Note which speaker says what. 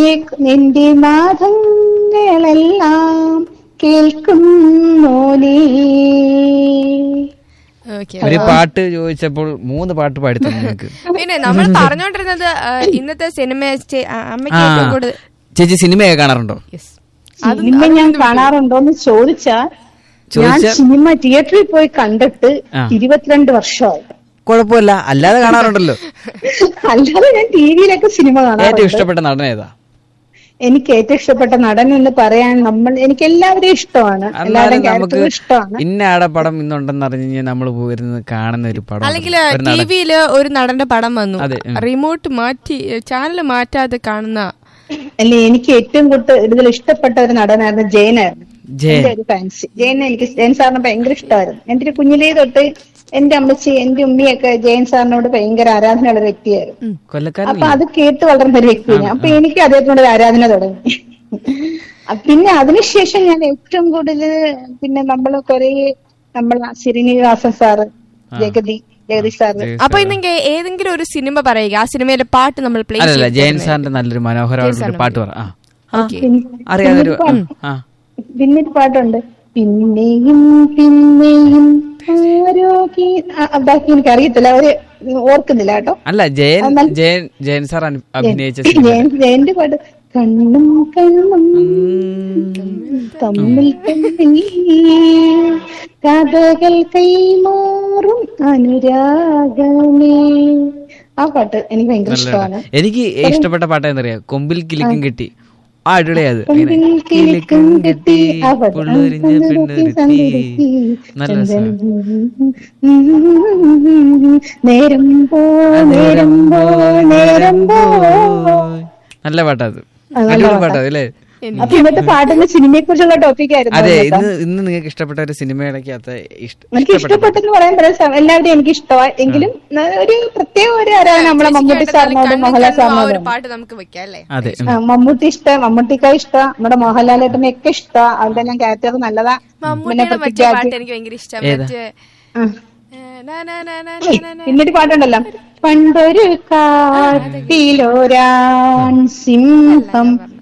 Speaker 1: നിന്റെ നാദങ്ങളെല്ലാം കേൾക്കുന്നു നീ
Speaker 2: ഓക്കെ
Speaker 3: ഒരു പാട്ട് ചോദിച്ചപ്പോൾ മൂന്ന് പാട്ട് പാടി തന്നു നിങ്ങൾക്ക്
Speaker 2: പിന്നെ നമ്മൾ പറഞ്ഞോണ്ടിരുന്നത് ആ, ഇന്നത്തെ സിനിമ ചെ- ആ, അമ്മയ്ക്ക്
Speaker 3: ആ
Speaker 2: ഏറ്റവും കൂടുതൽ
Speaker 3: ചേച്ചി സിനിമയൊക്കെ കാണാറുണ്ടോ
Speaker 2: യെസ്
Speaker 1: സിനിമ ഞാൻ കാണാറുണ്ടോന്ന് ചോദിച്ചാ ഞാൻ
Speaker 3: ചോദിച്ചാ-
Speaker 1: സിനിമ തിയേറ്ററിൽ പോയി കണ്ടിട്ട്
Speaker 3: ആ.
Speaker 1: ഇരുപത്തിരണ്ട് വർഷമായി
Speaker 3: കുഴപ്പമില്ല അല്ലാതെ കാണാറുണ്ടല്ലോ
Speaker 1: അല്ലാതെ ഞാൻ ടി വിയിലൊക്കെ സിനിമ
Speaker 3: ഏറ്റവും
Speaker 1: കാണാറുണ്ട്
Speaker 3: ഇഷ്ടപ്പെട്ട നടൻ ഏതാ
Speaker 1: എനിക്ക് ഏറ്റവും ഇഷ്ടപ്പെട്ട നടൻ എന്ന് പറയാൻ നമ്മൾ എനിക്ക് എല്ലാവരെയും ഇഷ്ടമാണ്
Speaker 3: എന്നാലും
Speaker 1: എല്ലാവരുടെയും
Speaker 3: നമുക്ക്
Speaker 1: ക്യാരക്ടറും ഇഷ്ടമാണ്
Speaker 3: ഇന്ന ആടെ പടം ഇന്നുണ്ടെന്ന് അറിഞ്ഞു കഴിഞ്ഞാൽ നമ്മൾ പോയിരുന്നത് കാണുന്ന ഒരു പടം
Speaker 2: അല്ലെങ്കിൽ
Speaker 3: ഒരു
Speaker 2: ടി
Speaker 3: നടൻ.
Speaker 2: വിയില് ഒരു നടന്റെ പടം വന്നു
Speaker 3: അതെ, ഉം.
Speaker 2: റിമോട്ട് മാറ്റി ചാനൽ മാറ്റാതെ കാണുന്ന
Speaker 1: അല്ലെ എനിക്ക് ഏറ്റവും കൂടുതൽ ഇതിൽ ഇഷ്ടപ്പെട്ട ഒരു നടനായിരുന്നു ജയനായിരുന്നു
Speaker 3: ജയൻ.
Speaker 1: എന്റെ ഒരു ഫാൻസി ജയൻ എനിക്ക് ജയൻ സാറിന് ഭയങ്കര ഇഷ്ടമായിരുന്നു എന്റെ ഒരു കുഞ്ഞിലേ തൊട്ട് എന്റെ അമ്മച്ചി എന്റെ ഉമ്മിയൊക്കെ ജയൻ സാറിനോട് ഭയങ്കര ആരാധനയുള്ള ഒരു വ്യക്തിയായിരുന്നു
Speaker 3: കൊല്ലക്കാരൻ
Speaker 1: അപ്പൊ അത് കേട്ട് വളർന്ന ഒരു വ്യക്തിയാണ് അപ്പൊ എനിക്ക് അദ്ദേഹത്തിനോട് ഒരു ആരാധന തുടങ്ങി അ- പിന്നെ അതിനുശേഷം ഞാൻ ഏറ്റവും കൂടുതൽ പിന്നെ നമ്മൾ കുറെ നമ്മൾ ശ്രീനിവാസൻ സാറ് ജഗതി ജഗതി സാറ്
Speaker 2: അപ്പൊ ഇന്നെങ്കിൽ ഏതെങ്കിലും ഒരു സിനിമ പറയുക ആ സിനിമയിലെ പാട്ട് നമ്മൾ പ്ലേ
Speaker 3: അല്ലല്ല ജയൻ സാറിന്റെ നല്ലൊരു മനോഹരമായിട്ടുള്ള പാട്ട് പറ ആ
Speaker 2: ഓക്കെ
Speaker 3: അറിയാതൊരു ആ, ആ
Speaker 1: പിന്നൊരു പാട്ടുണ്ട് പിന്നെയും പിന്നെയും ആരോഗ്യ ആ, ബാക്കി എനിക്ക് അറിയത്തില്ല അവര് ഓർക്കുന്നില്ല കേട്ടോ
Speaker 3: അല്ല ജയൻ ജയൻ ജയൻ സാർ അനു- അഭിനയിച്ച സിനിമ
Speaker 1: ജയൻ ജയന്റെ പാട്ട് കണ്ണും കണ്ണും തമ്മിൽ തമ്മിൽ കഥകൾ കൈമാറും അനുരാഗമേ ആ പാട്ട് എനിക്ക് ഭയങ്കര ഇഷ്ടമാണ്
Speaker 3: എനിക്ക് ഇഷ്ടപ്പെട്ട പാട്ട് എന്നറിയാം കൊമ്പിൽ കിലിക്കും കിട്ടി ആ അടിപൊളിയത്
Speaker 1: കൊമ്പിൽ കിലുക്കം കെട്ടി ആ പാട്ട്.
Speaker 3: പുള്ളൊരിഞ്ഞ പെണ്ണൊരുത്തി നല്ല രസം
Speaker 1: നേരം പോ നേരം പോ നേരം പോ
Speaker 3: നല്ല പാട്ടാ അത്
Speaker 1: ആ, നല്ല
Speaker 3: അടിപൊളി
Speaker 1: പാട്ടാ.
Speaker 3: പാട്ടാ അല്ലേ
Speaker 1: അപ്പൊ ഇന്നത്തെ പാട്ടിന്റെ സിനിമയെ കുറിച്ചുള്ള ടോപ്പിക് ആയിരുന്നു
Speaker 3: അതെ
Speaker 1: കേട്ടോ.
Speaker 3: ഇന്ന് ഇന്ന് നിങ്ങൾക്ക് ഇഷ്ടപ്പെട്ട ഒരു സിനിമയുടെക്കകത്ത് ഇഷ്ട-
Speaker 1: എനിക്ക് ഇഷ്ടപ്പെട്ടെന്ന് പറയാൻ പറ്റില്ല എല്ലാവരുടെയും എനിക്ക് ഇഷ്ടമായി എങ്കിലും ന- ഒരു പ്രത്യേക ഒരു ആരാധന നമ്മളെ മമ്മൂട്ടി സാറിനോടും മോഹൻലാൽ
Speaker 2: ആ ഒരു
Speaker 1: സാറിനോടും
Speaker 2: പാട്ട് നമുക്ക് വെക്കാം അല്ലേ
Speaker 3: അതെ
Speaker 1: ആ, മമ്മൂട്ടി ഇഷ്ടം മമ്മൂട്ടിക്ക ഇഷ്ടം നമ്മുടെ മോഹൻലാലേട്ടനെ ഒക്കെ ഇഷ്ടം അവരുടെ എല്ലാം ക്യാരക്ടർ നല്ലതാ പിന്നെ
Speaker 2: മമ്മൂട്ടിയുടെ മറ്റേ
Speaker 1: പൃഥ്വിരാജ്
Speaker 2: പാട്ട് എനിക്ക് ഭയങ്കര ഇഷ്ടം
Speaker 3: ഏതാ?
Speaker 2: മറ്റേ
Speaker 1: ആ.
Speaker 2: ഏ, നാ, നാ, നാ, നാ, നാ, നാ, നാ.
Speaker 1: പിന്നൊരു പാട്ടുണ്ടല്ലോ പണ്ടൊരു കാട്ടിലോരാൻ സിംഹം